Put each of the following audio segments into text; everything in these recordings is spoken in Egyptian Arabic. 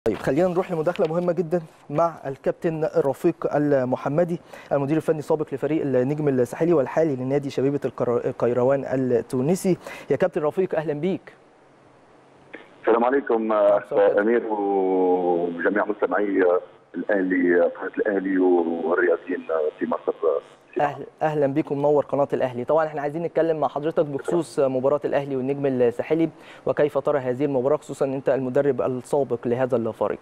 طيب خلينا نروح لمداخله مهمه جدا مع الكابتن رفيق المحمدي المدير الفني السابق لفريق النجم الساحلي والحالي لنادي شبيبه القيروان التونسي يا كابتن رفيق اهلا بيك السلام عليكم اخ امير وجميع مستمعي الاهلي قناه الاهلي والرياضيين في مصر اهلا اهلا بيكم منور قناه الاهلي طبعا احنا عايزين نتكلم مع حضرتك بخصوص مباراه الاهلي والنجم الساحلي وكيف ترى هذه المباراه خصوصا ان انت المدرب السابق لهذا الفريق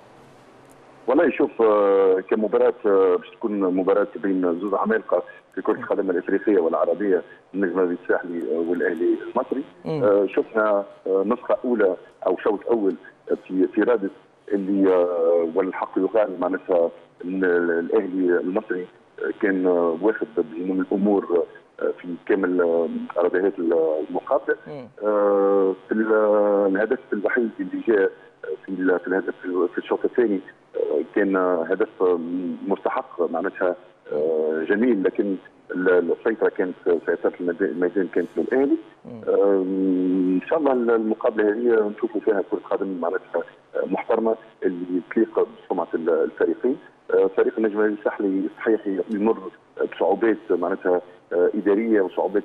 والله شوف كمباراه باش تكون مباراه بين زوج عمالقه في كره القدم الافريقيه والعربيه النجم الساحلي والاهلي المصري شفنا نسخه اولى او شوط اول في في رادس اللي والحق يقال معناتها الاهلي المصري كان واخد بزمام الامور في كامل رباهيات المقابله في الهدف الوحيد اللي جاء في في الهدف في الشوط الثاني كان هدف مستحق معناتها جميل لكن السيطره كانت سيطره الميدان كانت للاهلي ان شاء الله المقابله هذه نشوفوا فيها كره قدم معناتها محترمه اللي تليق بسمعه الفريقين فريق النجم الساحلي صحيح يمر بصعوبات معناتها اداريه وصعوبات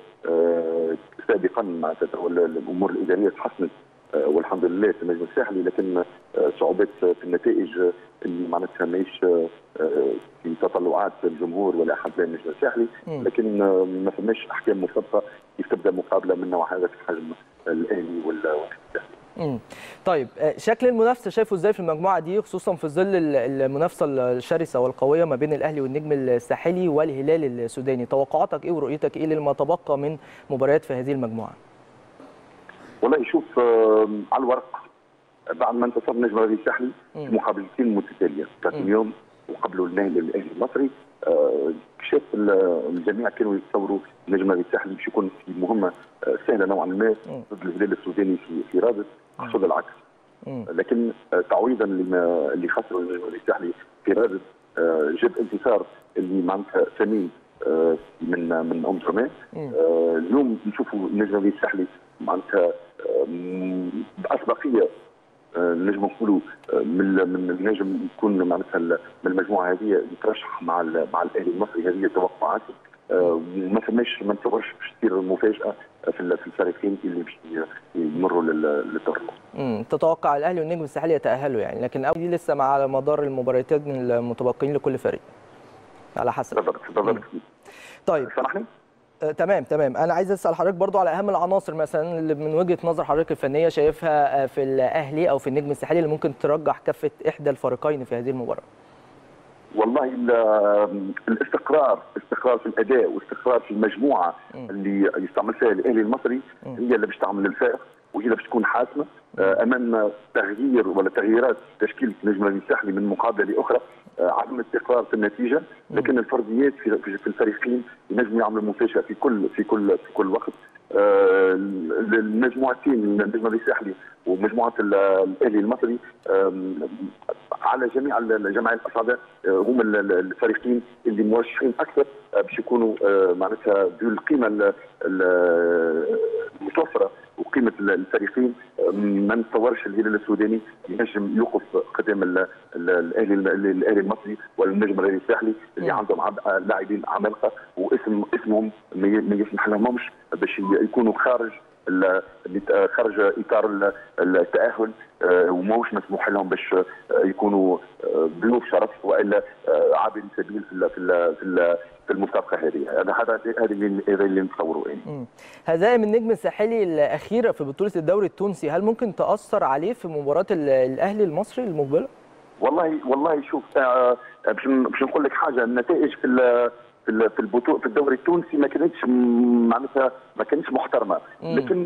سابقا معناتها الامور الاداريه تحسنت والحمد لله في النجم الساحلي لكن صعوبات في النتائج اللي معناتها ماهيش في تطلعات الجمهور ولا احزاب النجم الساحلي لكن ما فماش احكام مسبقه كيف تبدا مقابله من نوع هذا في حجم الاهلي والساحلي امم طيب شكل المنافسه شايفه ازاي في المجموعه دي خصوصا في ظل المنافسه الشرسه والقويه ما بين الاهلي والنجم الساحلي والهلال السوداني توقعاتك ايه ورؤيتك ايه لما تبقى من مباريات في هذه المجموعه والله شوف على الورق بعد ما انتصر النجم الساحلي في مقابلتين متتاليه ذات اليوم وقبله الاهلي الاهلي المصري شاف الجميع كانوا يتصوروا النجم الساحلي باش يكون في مهمه سهله نوعا ما ضد الهلال السوداني في في رادس حصل العكس لكن تعويضا لما اللي خسروا النجم الساحلي في رادس جاب انتصار اللي معناتها ثمين من من ام درمان اليوم نشوفوا النجم الساحلي معناتها باسبقيه نجم نقولوا من من النجم يكون معناتها من المجموعه هذه يترشح مع مع الاهلي المصري هذه توقعاتي ما فماش ما نتصورش باش تصير مفاجاه في في الفريقين اللي باش يمروا للدور امم تتوقع الاهلي والنجم الساحلي يتاهلوا يعني لكن دي لسه مع على مدار المباراتين المتبقيين لكل فريق على حسب بالضبط بالضبط طيب سامحني آه، تمام تمام انا عايز اسال حضرتك برضو على اهم العناصر مثلا اللي من وجهه نظر حضرتك الفنيه شايفها في الاهلي او في النجم الساحلي اللي ممكن ترجح كفه احدى الفريقين في هذه المباراه والله الاستقرار استقرار في الاداء واستقرار في المجموعه اللي يستعمل فيها الاهلي المصري هي اللي باش تعمل الفارق وهي اللي باش تكون حاسمه امام تغيير ولا تغييرات تشكيله النجم الساحلي من مقابله لاخرى عدم استقرار في النتيجه لكن الفرديات في في الفريقين ينجموا يعملوا مفاجاه في كل في كل في كل وقت المجموعتين النجم الساحلي ومجموعه الاهلي المصري على جميع جميع الاصابع هم الفريقين اللي مرشحين اكثر باش يكونوا معناتها ذو القيمه المتوفره وقيمه الفريقين ما نتصورش الهلال السوداني ينجم يوقف قدام الاهلي الاهلي المصري والنجم الساحلي اللي عندهم لاعبين عمالقه واسم اسمهم ما يسمح لهمش باش يكونوا خارج خارج اطار التاهل وماهوش مسموح لهم باش يكونوا ضيوف شرف والا عابر سبيل في في في المسابقه هذه هذا هذا هذا اللي هذا اللي نتصوره يعني هزائم النجم الساحلي الاخيره في بطوله الدوري التونسي هل ممكن تاثر عليه في مباراه الاهلي المصري المقبله؟ والله والله شوف باش باش نقول لك حاجه النتائج في في في البطوله في الدوري التونسي ما كانتش معناتها ما كانتش محترمه لكن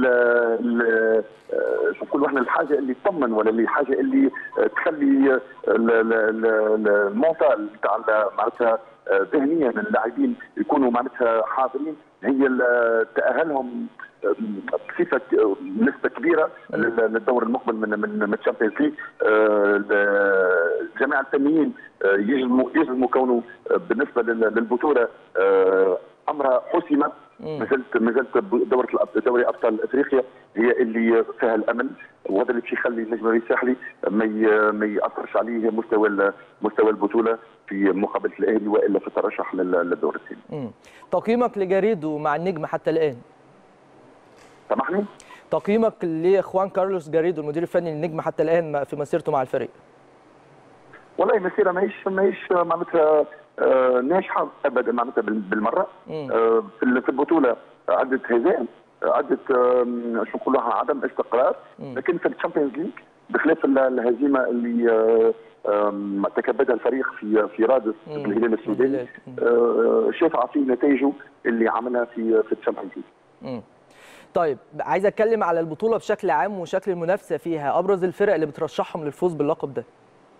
شو نقولوا احنا الحاجه اللي تطمن ولا اللي الحاجه اللي تخلي المونتال نتاع معناتها ذهنيا اللاعبين يكونوا معناتها حاضرين هي تاهلهم بصفه نسبه كبيره للدور المقبل من من من الشامبيونز ليج الجماعه الفنيين يجزموا يجزموا كونه بالنسبه للبطوله امرها حسمه ما زلت ما زلت دوره الأب- دوري ابطال افريقيا هي اللي فيها الامل وهذا اللي باش يخلي النجم الساحلي ما ي- ما ياثرش عليه مستوى ال- مستوى البطوله في مقابله الاهلي والا في الترشح لل- للدور الثاني مم. تقييمك لجاريدو مع النجم حتى الان سامحني تقييمك لاخوان كارلوس جاريدو المدير الفني للنجم حتى الان في مسيرته مع الفريق والله مسيره ماهيش ماهيش معناتها آه، ناجحه ابدا معناتها بال- بالمره مم. آه، في ال- في البطوله عده هزائم عده آم، شو نقول لها عدم استقرار مم. لكن في الشامبيونز ليج بخلاف ال- الهزيمه اللي آه، آم، تكبدها الفريق في في رادس مم. بالهلال السوداني الهلال. مم. آه، شافع في نتائجه اللي عملها في في الشامبيونز ليج مم. طيب عايز اتكلم على البطوله بشكل عام وشكل المنافسه فيها ابرز الفرق اللي بترشحهم للفوز باللقب ده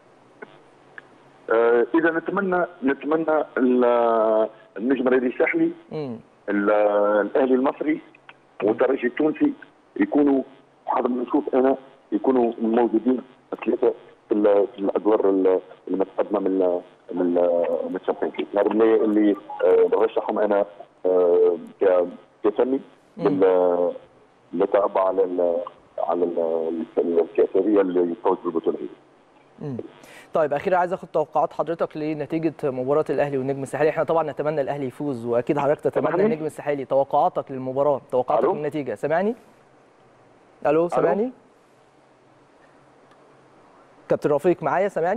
آه، اذا نتمنى نتمنى ال- النجم الرياضي الساحلي مم. ال- الاهلي المصري والترجي التونسي يكونوا حسب ما نشوف انا يكونوا موجودين الثلاثه في ال- في الادوار ال- المتقدمه من ال- من ال- من الشامبيونز ليج هذا اللي اللي آه، برشحهم انا آه، ك- كفني لل- للتربع على ال- على ال- الكاسريه اللي يفوز بالبطوله هذه مم. طيب اخيرا عايز اخد توقعات حضرتك لنتيجه مباراه الاهلي والنجم الساحلي احنا طبعا نتمنى الاهلي يفوز واكيد حضرتك تتمنى سامعني؟ النجم الساحلي توقعاتك للمباراه توقعاتك ألو؟ للنتيجه سامعني الو سامعني كابتن رفيق معايا سامعني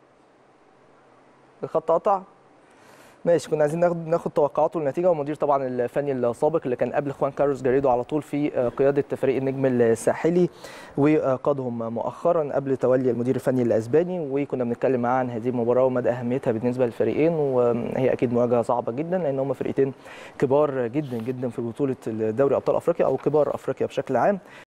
الخط قطع ماشي كنا عايزين ناخد ناخد توقعاته للنتيجه والمدير طبعا الفني السابق اللي كان قبل خوان كارلوس جاريدو على طول في آه، قياده فريق النجم الساحلي وقادهم مؤخرا قبل تولي المدير الفني الاسباني وكنا بنتكلم معاه عن هذه المباراه ومدى اهميتها بالنسبه للفريقين وهي اكيد مواجهه صعبه جدا لان هم فرقتين كبار جدا جدا في بطوله دوري ابطال افريقيا او كبار افريقيا بشكل عام